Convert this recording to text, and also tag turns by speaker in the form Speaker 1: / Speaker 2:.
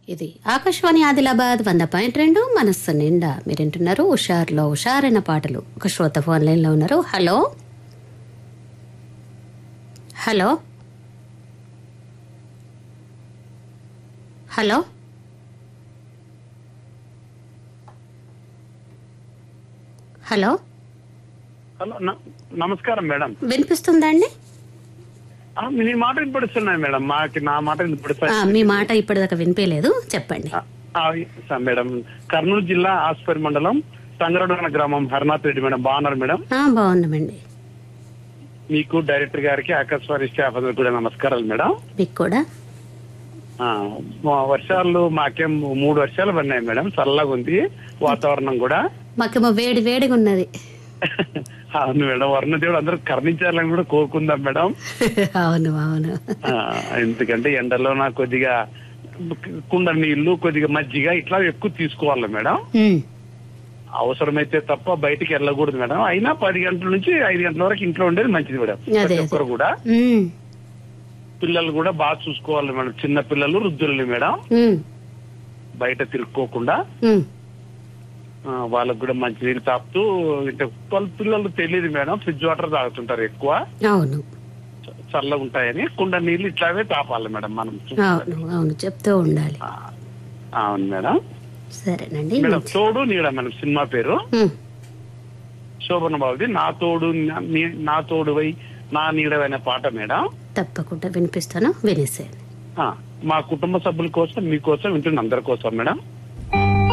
Speaker 1: ఇది ఆకాశవాణి ఆదిలాబాద్ వంద పాయింట్ రెండు మనస్సు నిండా మీరింటున్నారు హుషార్లో హుషారైన పాటలు ఒక శ్రోత ఫోన్ లైన్లో ఉన్నారు hello hello hello hello
Speaker 2: hello న- నమస్కారం మేడం
Speaker 1: వినిపిస్తుందా అండి
Speaker 2: ఆ, మీ మాట వినపడుతున్నాయి మేడం మాకి నా మాట
Speaker 1: ఆ,
Speaker 2: వినపడుతున్నాయి
Speaker 1: మీ మాట ఇప్పటిదాకా వినిపించలేదు చెప్పండి
Speaker 2: ఆ, ఆ, స- మేడం కర్నూలు జిల్లా ఆస్పరి మండలం తంగరడోన గ్రామం హరినాథ్ రెడ్డి మేడం బాగున్నారు మేడం
Speaker 1: ఆ, బాగున్నామండి
Speaker 2: మీకు డైరెక్టర్ గారికి ఆకాశవాణి స్టాఫ్ అందరికి కూడా నమస్కారాలు మేడం
Speaker 1: మీకు కూడా
Speaker 2: ఆ, మా వర్షాలు మాకేం మూడు వర్షాలు పడినాయి మేడం చల్లగా ఉంది వాతావరణం కూడా
Speaker 1: మాకేమో వేడి వేడిగా ఉన్నది
Speaker 2: అవును మేడం వర్ణదేవుడు అందరూ కరుణించాలని కూడా కోరుకుందాం మేడం
Speaker 1: అవును అవును
Speaker 2: ఆ, ఎందుకంటే ఎండలో నాకు కొద్దిగా కుండ నీళ్లు కొద్దిగా మజ్జిగ ఇట్లా ఎక్కువ తీసుకోవాలి మేడం
Speaker 1: ఉమ్,
Speaker 2: అవసరమైతే తప్ప బయటికి వెళ్ళకూడదు మేడం అయినా పది గంటల నుంచి ఐదు గంటల వరకు ఇంట్లో ఉండేది మంచిది మేడం
Speaker 1: అదే,
Speaker 2: ప్రతి
Speaker 1: అదే.
Speaker 2: ఒక్కరు కూడా
Speaker 1: ఉమ్,
Speaker 2: పిల్లలు కూడా బాగా చూసుకోవాలి మేడం చిన్న పిల్లలు వృద్ధులని మేడం
Speaker 1: ఉమ్,
Speaker 2: బయట తిరుక్కోకుండా
Speaker 1: ఉమ్,
Speaker 2: ఆ, వాళ్ళకు కూడా మంచి నీళ్ళు తాపుతూ అంటే వాళ్ళ పిల్లలు తెలియదు మేడం ఫ్రిడ్జ్ వాటర్ తాగుతుంటారు ఎక్కువ
Speaker 1: అవును
Speaker 2: చ- చల్లగా ఉంటాయని కుండ నీళ్ళు ఇట్లాగే తాపాలి మేడం మనం
Speaker 1: అవును అవును చెప్తూ ఉండాలి
Speaker 2: ఆ, అవును మేడం
Speaker 1: సరేనండి
Speaker 2: మేడం తోడు నీడ మేడం సినిమా పేరు
Speaker 1: ఉమ్,
Speaker 2: శోభన బాబుది నా తోడు నా- నీ- నా తోడువై నా నీడవైన పాట మేడం
Speaker 1: తప్పకుండా వినిపిస్తాను వినేసేయండి
Speaker 2: ఆ, మా కుటుంబ సభ్యుల కోసం మీకోసం వింటున్న అందరి కోసం మేడం